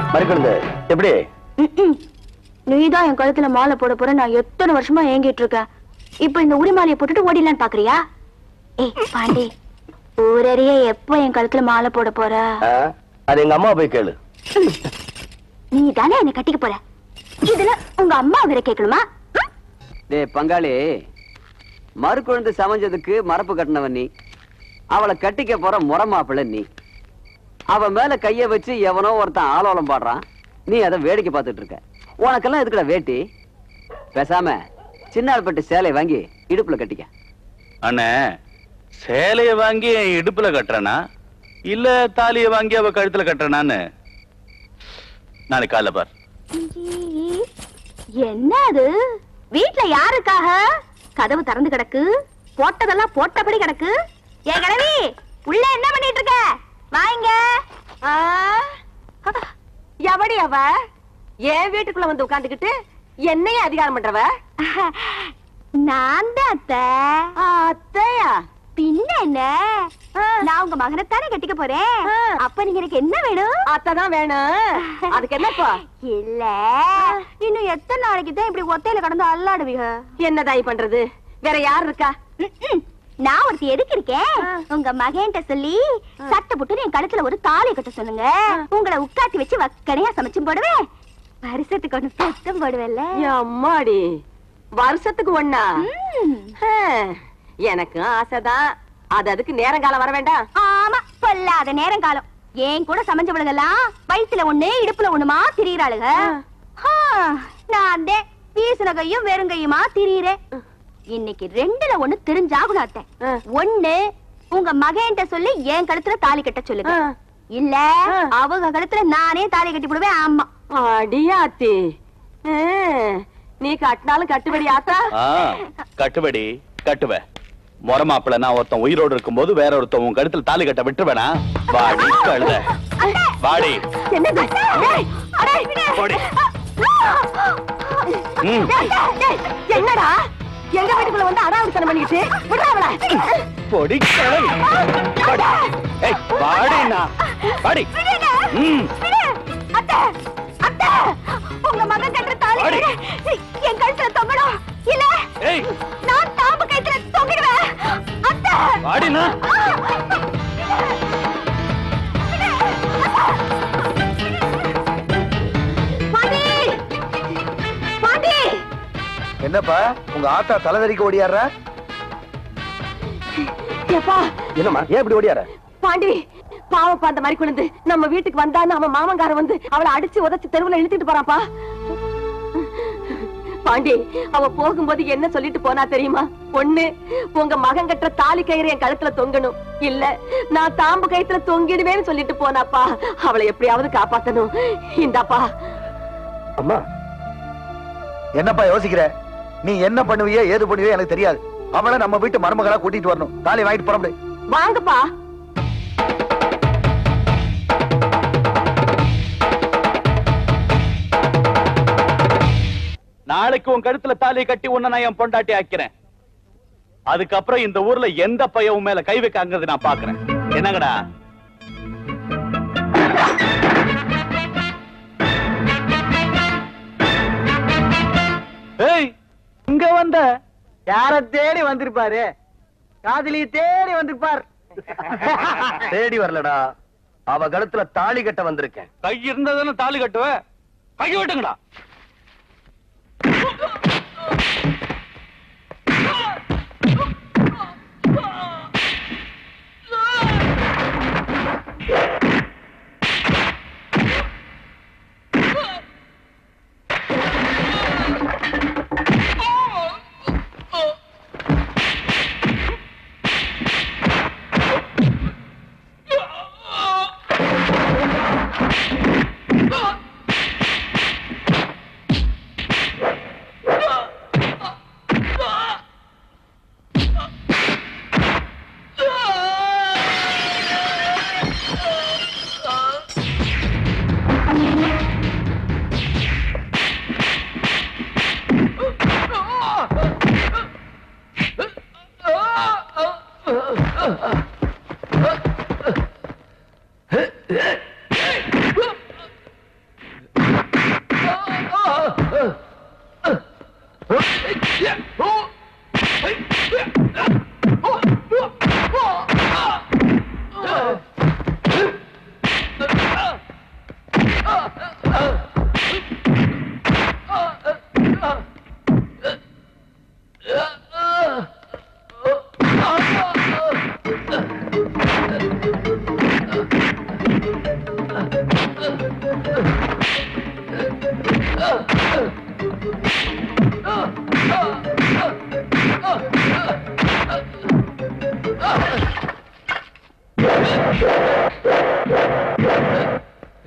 மறுக்கணுங்க எப்படி நீதான் என் கழுத்துல மாலை போட போற நான் எத்தனை வருஷமா ஏங்கிட்டு இருக்கேன் இப்ப இந்த உரிமாலையை போட்டுட்டு ஓடிடலான்னு பாக்குறியா ஏய் பாண்டி ஊரறிய எப்போ என் கழுத்துல மாலை போட போற ஆ, அது எங்க அம்மா போய் கேளு நீ தானே என்ன கட்டிக்க போற இதுல உங்க அம்மா வேற கேட்கணுமா ம்? டேய் பங்காளி மறு குழந்தை சமைஞ்சதுக்கு மரப்பு கட்டினவன் நீ அவளை கட்டிக்க போற முறை மாப்பிள்ளை நீ அவ மேல கைய வச்சு எவனோ ஒருத்தன் ஆலோலம் பாடுறான் நீ அதை வேடிக்கை பார்த்துட்டு இருக்க உனக்கெல்லாம் எதுக்குடா வேட்டி பேசாம சின்னாள்பட்டு சேலை வாங்கி இடுப்புல கட்டிக்க அண்ணே சேலைய வாங்கி என் இடுப்புல கட்டுறனா இல்ல தாலிய வாங்கி அவ கழுத்துல கட்டுறனான்னு நாளைக்கு காலைல பார் என்ன அது வீட்ல யாருக்காக கதவு திறந்து கிடக்கு போட்டதெல்லாம் போட்டபடி கிடக்கு ஏ கிழவி உள்ள என்ன பண்ணிட்டு இருக்க வாங்க எவடி அவ என் வீட்டுக்குள்ள வந்து உட்கார்ந்துகிட்டு என்னைய அதிகாரம் பண்றவ நான் தான் அத்தை அத்தையா பின்ன என்ன நான் உங்க மகனைத்தானே கட்டிக்க போறேன் ஆ. அப்ப நீங்க எனக்கு என்ன வேணும் அத்தை தான் வேணும் அதுக்கு என்னப்பா இல்ல இன்னும் எத்தனை நாளைக்கு தான் இப்படி ஒத்தையில கடந்து அல்லாடுவீங்க என்னதாய் பண்றது வேற யார் இருக்கா ம்ம். நான் ஒருத்தி எதுக்கு இருக்கேன் உங்க மகன்கிட்ட சொல்லி சட்டை போட்டு என் கழுத்துல ஒரு தாலி கட்ட சொல்லுங்க உங்களை உட்காத்தி வச்சு வக்கனையா சமைச்சும் போடுவேன் வருஷத்துக்கு ஒண்ணு சத்தம் போடுவேன்ல அம்மாடி வருஷத்துக்கு ஒண்ணா ம். ஹம், எனக்கும் ஆசைதான் அது அதுக்கு நேரங்காலம் வர வேண்டாம் ஆமா பொல்லாத நேரம் காலம் ஏன் கூட சமைஞ்சவளுகெல்லாம் வயித்துல ஒண்ணு இடுப்புல ஒண்ணுமா திரியிறாளுக ஆ, நான் அந்த வீசுன கையும் வெறுங்கையுமா திரியிறேன் இன்னைக்கு ரெண்டுல ஒண்ணு தெரிஞ்சாகணும் அத்தை ஆ. ஒண்ணு உங்க மகன்கிட்ட சொல்லி என் கழுத்துல தாலி கட்ட சொல்லுங்க ஆ. இல்ல ஆ. அவங்க கழுத்துல நானே தாலி கட்டி போடுவேன் ஆமா அடியாத்தி ஹம், நீ கட்டினாலும் கட்டுபடி ஆத்தா ஆ, கட்டுபடி கட்டுவ முறை மாப்பிள்ள நான் ஒருத்தன் உயிரோடு இருக்கும்போது வேற ஒருத்தன் உன் கழுத்துல தாலி கட்ட விட்டுருவேனா வாடி கழுத வாடி என்னது டேய், அடே, போடி. ம். டேய், டேய், என்னடா எங்க வீட்டுக்குள்ள வந்து அடாவடித்தனம் பண்ணிக்கிட்டு விடுறாவல பொடி கிழவி. வாடி. ஏய், வாடிண்ணா. வாடி. ம். அத்தை அத்தை உங்க மகன் கட்டுற தாலி வாடி. என் கழுத்துல தொங்கணும் இல்ல ஏய், நான் தாம்பு கழுத்துல தொங்கிடுவேன் அத்தை வாடிண்ணா. பாண்டி பாண்டி என்னப்பா உங்க ஆத்தா தலைதறிக்க ஓடியாடுற ஏப்பா என்னம்மா ஏன் இப்படி ஓடியார பாண்டி பாவப்பா அந்த மாதிரி குழந்தை நம்ம வீட்டுக்கு வந்தான்னு அவன் மாமங்கார வந்து அவளை அடிச்சு உதைச்சு தெருவுல இழுத்துட்டு போறாப்பா பாண்டி அவ போகும்போது என்ன சொல்லிட்டு போனா தெரியுமா ஒண்ணு உங்க மகன் கட்டுற தாலி கயிறு என் கழுத்துல தொங்கணும் இல்ல நான் தாம்பு கயித்துல தொங்கிடுவேன்னு சொல்லிட்டு போனாப்பா அவளை எப்படியாவது காப்பாத்தணும் இந்தாப்பா அம்மா என்னப்பா யோசிக்கிற நீ என்ன பண்ணுவியோ ஏது பண்ணுவியோ எனக்கு தெரியாது அவளை நம்ம வீட்டு மருமகளா கூட்டிட்டு வரணும் தாலி வாங்கிட்டு புறப்படு வாங்கப்பா நாளைக்கு உன் கழுத்துல தாலியை கட்டி உன்னை நான் என் பொண்டாட்டி ஆக்கிறேன் அதுக்கப்புறம் இந்த ஊர்ல எந்த பையன் உன் மேல கை வைக்காங்கிறது நான் பாக்குறேன் என்னங்கடா ஏய் இங்க வந்த யார தேடி வந்திருப்பாரு காதலி தேடி வந்திருப்பார் தேடி வரலடா அவ கழுத்துல தாலி கட்ட வந்திருக்கேன் கை இருந்ததுன்னு தாலி கட்டுவ கை விட்டுங்கடா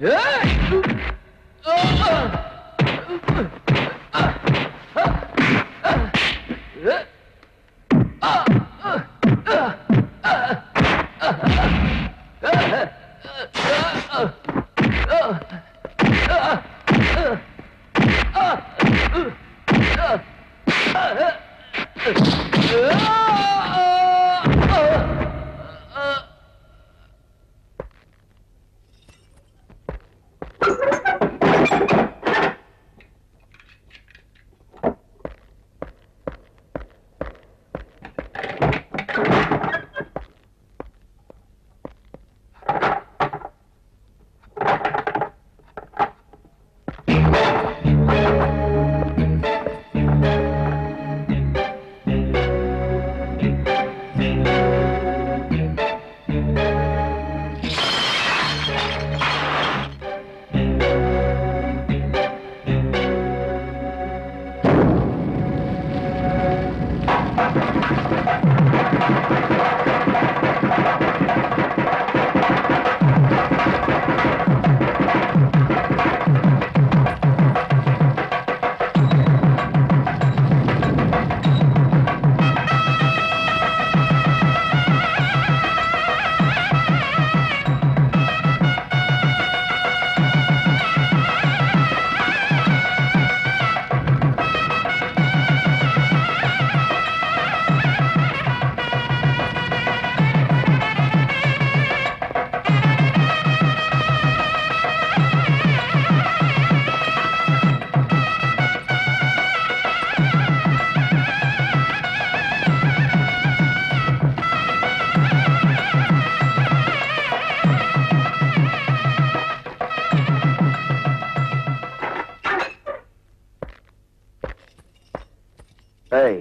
ஏய்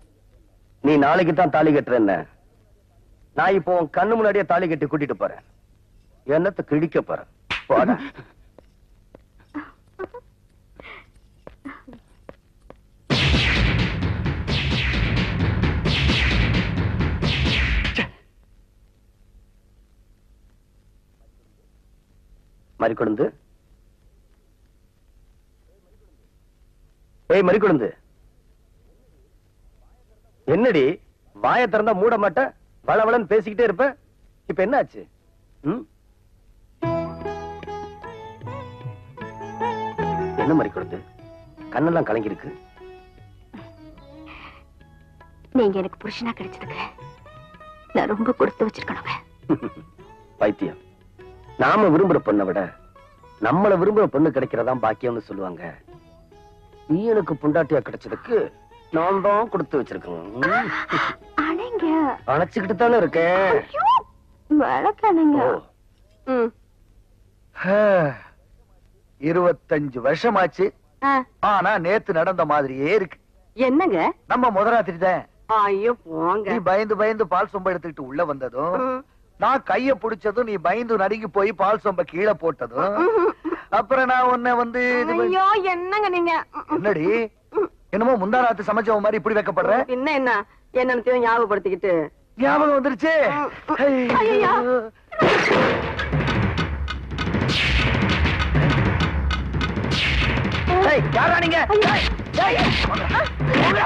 நீ நாளைக்கு தான் தாலி கட்டுற என்ன நான் இப்போ உன் கண்ணு முன்னாடியே தாலி கட்டி கூட்டிட்டு போறேன் என்னத்தை கிழிக்க போறேன் போடா மறிக்கொழுந்து ஏய் மறிக்கொழுந்து என்னடி வாயை திறந்தா மூட மாட்ட வளவளன்னு பேசிக்கிட்டே இருப்ப இப்ப என்ன ஆச்சு ம்? என்ன மாதிரி கொடுத்து கண்ணெல்லாம் கலங்கிருக்கு நீங்க எனக்கு புருஷனா கிடைச்சதுக்கு நான் ரொம்ப கொடுத்து வச்சிருக்கணுங்க பைத்தியம் நாம விரும்புற பொண்ணை விட நம்மள விரும்புற பொண்ணு கிடைக்கிறதா பாக்கியம்னு சொல்லுவாங்க நீ எனக்கு புண்டாட்டியா கிடைச்சதுக்கு நான் தான் கொடுத்து வச்சிருக்கேன் ம். அணைங்க அணைச்சுக்கிட்டு தானே இருக்கேன் ஐயோ, விளக்கணுங்க ஓ. ம் இருபத்தஞ்சு வருஷமாச்சு ஆ, ஆனா நேத்து நடந்த மாதிரியே இருக்கு என்னங்க நம்ம முதராத்திரி தான் ஐயோ போங்க நீ பயந்து பயந்து பால் சொம்ப எடுத்துக்கிட்டு உள்ள வந்ததும் ம். நான் கைய புடிச்சதும் நீ பயந்து நடுங்கி போய் பால் சொம்ப கீழே போட்டதும் அப்புறம் நான் உன்னை வந்து இது பண்ணி- ஐயோ என்னங்க நீங்க என்னடி என்னமோ முந்தா ராத்து சமைச்சவ மாதிரி இப்படி வைக்கப்படுற பின்ன என்ன என்னன்னு ஞாபகப்படுத்திக்கிட்டு ஞாபகம் வந்துருச்சு ஐயையோ. ஏய், யாரா நீங்க ஏய், ஏய், போங்கடா.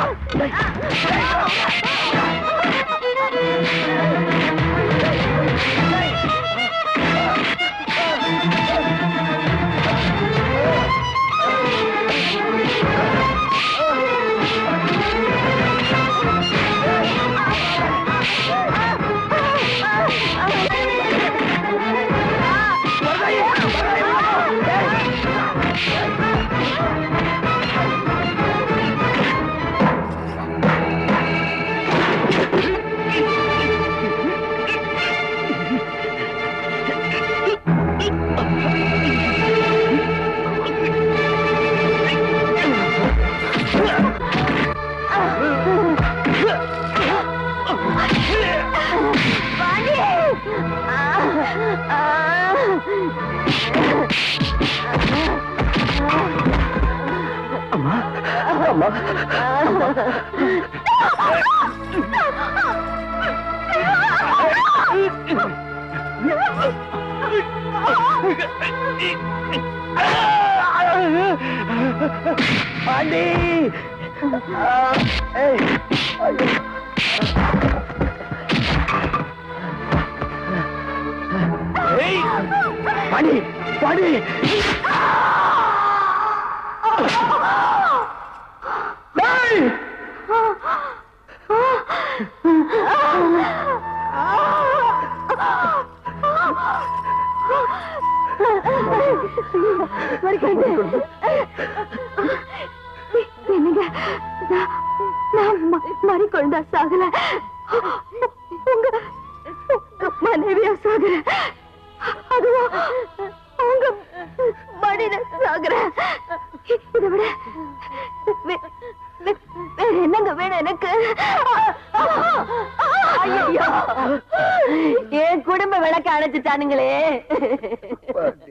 அம்மா ஆ பாண்டி ஏய் ஐயோ ஏய் பாண்டி பாண்டி டேய் என்னங்க நான் நான் ம- மறிக்கொழுந்தா சாகல உங்க உங்க மனைவியா சாகுற அதுவும் உங்க மடியில சாகுற இதை விட வே- வே- வேற என்னங்க வேணும் எனக்கு ஐயோ என் குடும்ப விளக்க அணைச்சிட்டானுங்களே பாண்டி